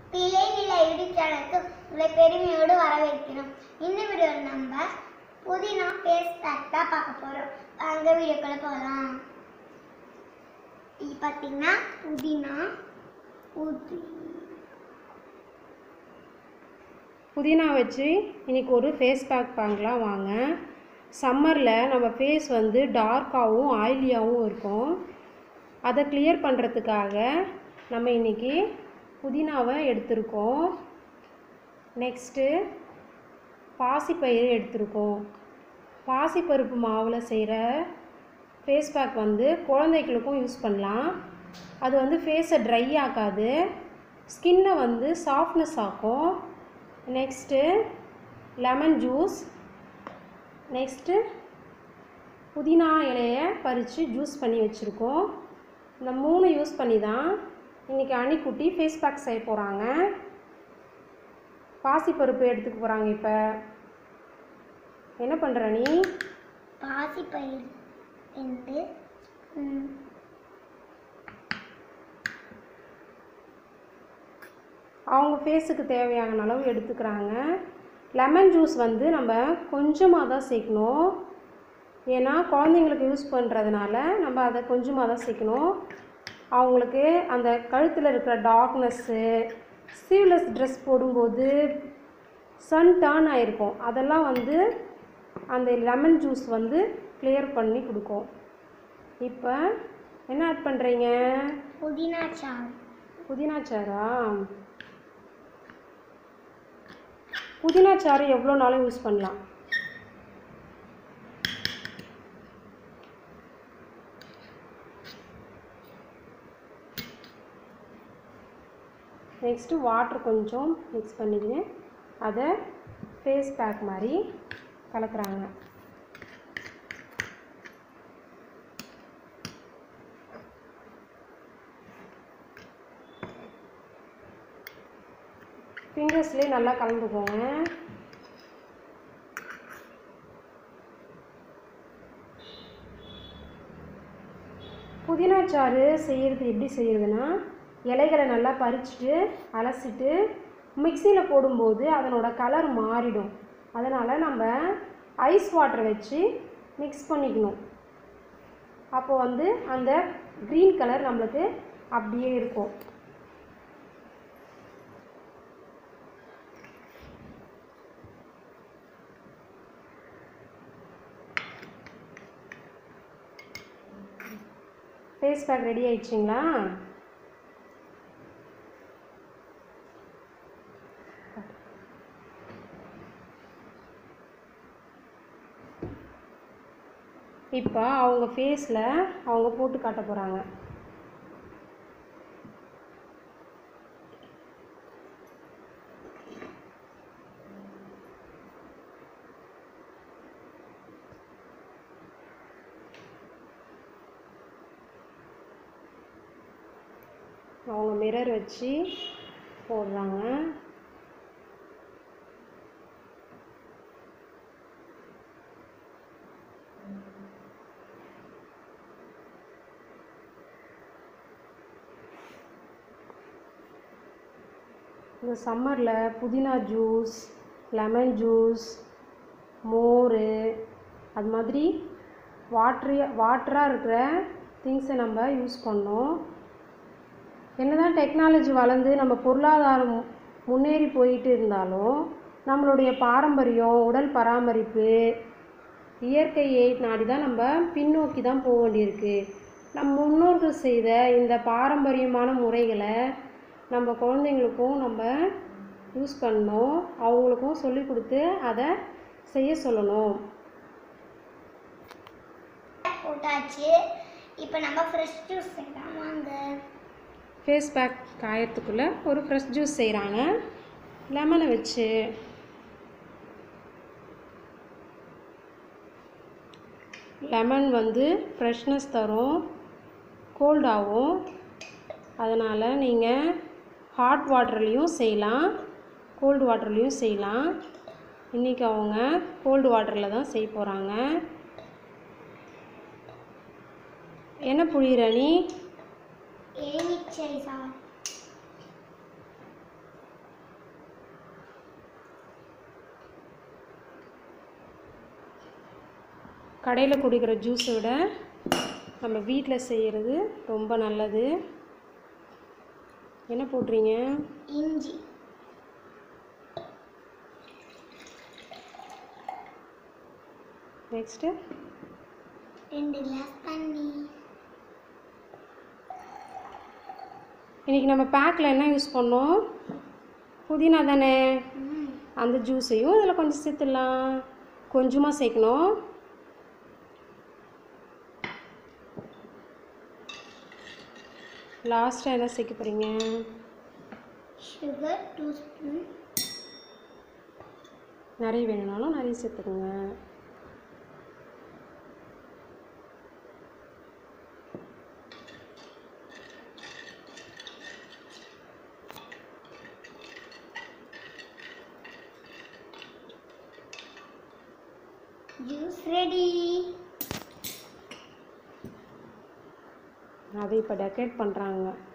பிழை நிலை யூடியூப் சேனலுக்கு உங்களை பெருமையோடு வரவேற்கிறோம் இந்த வீடியோவில் நம்ம புதினா ஃபேஸ் பேக் தான் பார்க்க போகிறோம் வாங்க வீடியோக்குள்ள போகலாம் இது பார்த்தீங்கன்னா புதினா புதி புதினா வச்சு இன்னைக்கு ஒரு ஃபேஸ் பேக் பார்க்கலாம் வாங்க சம்மரில் நம்ம ஃபேஸ் வந்து டார்க்காகவும் ஆயிலியாகவும் இருக்கும் அதை கிளியர் பண்ணுறதுக்காக நம்ம இன்னைக்கு புதினாவை எடுத்திருக்கோம் நெக்ஸ்ட்டு பாசிப்பயிறு எடுத்திருக்கோம் பாசிப்பருப்பு மாவில் செய்கிற ஃபேஸ் பேக் வந்து குழந்தைகளுக்கும் யூஸ் பண்ணலாம் அது வந்து ஃபேஸை ட்ரை ஆக்காது ஸ்கின்னை வந்து சாஃப்ட்னஸ் ஆக்கும் நெக்ஸ்ட்டு லெமன் ஜூஸ் நெக்ஸ்ட்டு புதினா இலையை பறித்து ஜூஸ் பண்ணி வச்சுருக்கோம் இந்த மூணு யூஸ் பண்ணி தான் இன்றைக்கி அணிக்குட்டி ஃபேஸ் பேக் செய்ய போகிறாங்க பாசிப்பருப்பு எடுத்துக்க போகிறாங்க இப்போ என்ன பண்ணுற நீ பாசிப்பயிர் என்று ம், அவங்க ஃபேஸுக்கு தேவையான அளவு எடுத்துக்கிறாங்க லெமன் ஜூஸ் வந்து நம்ம கொஞ்சமாக தான் சேர்க்கணும் ஏன்னா குழந்தைங்களுக்கு யூஸ் பண்ணுறதுனால நம்ம அதை கொஞ்சமாக தான் சேர்க்கணும் அவங்களுக்கு அந்த கழுத்தில் இருக்கிற டார்க்னஸ்ஸு ஸ்லீவ்லெஸ் ட்ரெஸ் போடும்போது சன் டர்ன் ஆகிருக்கும் அதெல்லாம் வந்து அந்த லெமன் ஜூஸ் வந்து கிளியர் பண்ணி கொடுக்கும் இப்போ என்ன ஆட் பண்ணுறீங்க புதினா சாறு புதினா சாரா புதினா சாறு எவ்வளோ நாளும் யூஸ் பண்ணலாம் நெக்ஸ்ட்டு வாட்டர் கொஞ்சம் மிக்ஸ் பண்ணிக்கின்னு அதை ஃபேஸ் பேக் மாதிரி கலக்குறாங்க ஃபிங்கர்ஸ்லேயே நல்லா கலந்துக்கோங்க புதினா சாறு செய்கிறது எப்படி செய்கிறதுனா இலைகளை நல்லா பறிச்சுட்டு அலசிட்டு மிக்சியில் போடும்போது அதனோட கலர் மாறிடும் அதனால் நம்ம ஐஸ் வாட்டர் வச்சு மிக்ஸ் பண்ணிக்கணும் அப்போ வந்து அந்த க்ரீன் கலர் நம்மளுக்கு அப்படியே இருக்கும் ஃபேஸ் பேக் ரெடி ஆயிடுச்சிங்களா இப்போ அவங்க ஃபேஸில் அவங்க போட்டு காட்ட போகிறாங்க அவங்க மிரர் வச்சு போடுறாங்க இந்த சம்மரில் புதினா ஜூஸ் லெமன் ஜூஸ் மோர் அது மாதிரி வாட்ரி வாட்டராக இருக்கிற திங்ஸை நம்ம யூஸ் பண்ணோம் என்னதான் டெக்னாலஜி வளர்ந்து நம்ம பொருளாதாரம் மு- முன்னேறி போயிட்டு இருந்தாலும் நம்மளுடைய பாரம்பரியம் உடல் பராமரிப்பு இயற்கையை நாடி தான் நம்ம பின்னோக்கி தான் போக வேண்டியிருக்கு நம் முன்னோர்கள் செய்த இந்த பாரம்பரியமான முறைகளை நம்ம குழந்தைங்களுக்கும் நம்ம யூஸ் பண்ணணும் அவங்களுக்கும் சொல்லி கொடுத்து அதை செய்ய சொல்லணும் போட்டாச்சு இப்போ நம்ம ஃப்ரெஷ் ஜூஸ் செய்யலாம் வாங்க ஃபேஸ் பேக் காயத்துக்குள்ளே ஒரு ஃப்ரெஷ் ஜூஸ் செய்கிறாங்க லெமனை வச்சு லெமன் வந்து ஃப்ரெஷ்னஸ் தரும் கோல்டாகும் அதனால் நீங்கள் ஹாட் வாட்டர்லேயும் செய்யலாம் கோல்டு வாட்டர்லேயும் செய்யலாம் இன்றைக்கி அவங்க கோல்டு வாட்டரில் தான் செய்ய போகிறாங்க என்ன புழியிற நீ எலுமிச்சை சாறு கடையில் குடிக்கிற ஜூஸை விட நம்ம வீட்டில் செய்கிறது ரொம்ப நல்லது என்ன போடுறீங்க இஞ்சி நெக்ஸ்ட்டு ரெண்டு கிளாஸ் தண்ணி இன்றைக்கி நம்ம பேக்கில் என்ன யூஸ் பண்ணோம் புதினா தானே ம் அந்த ஜூஸையும் இதில் கொஞ்சம் சேர்த்துடலாம் கொஞ்சமாக சேர்க்கணும் லாஸ்ட்டாக என்ன சேர்க்க போகிறீங்க சுகர் டூ ஸ்பூன் நிறைய வேணும்னாலும் நிறைய சேர்த்துக்கோங்க ஜூஸ் ரெடி அதை இப்போ டெக்கரேட் பண்ணுறாங்க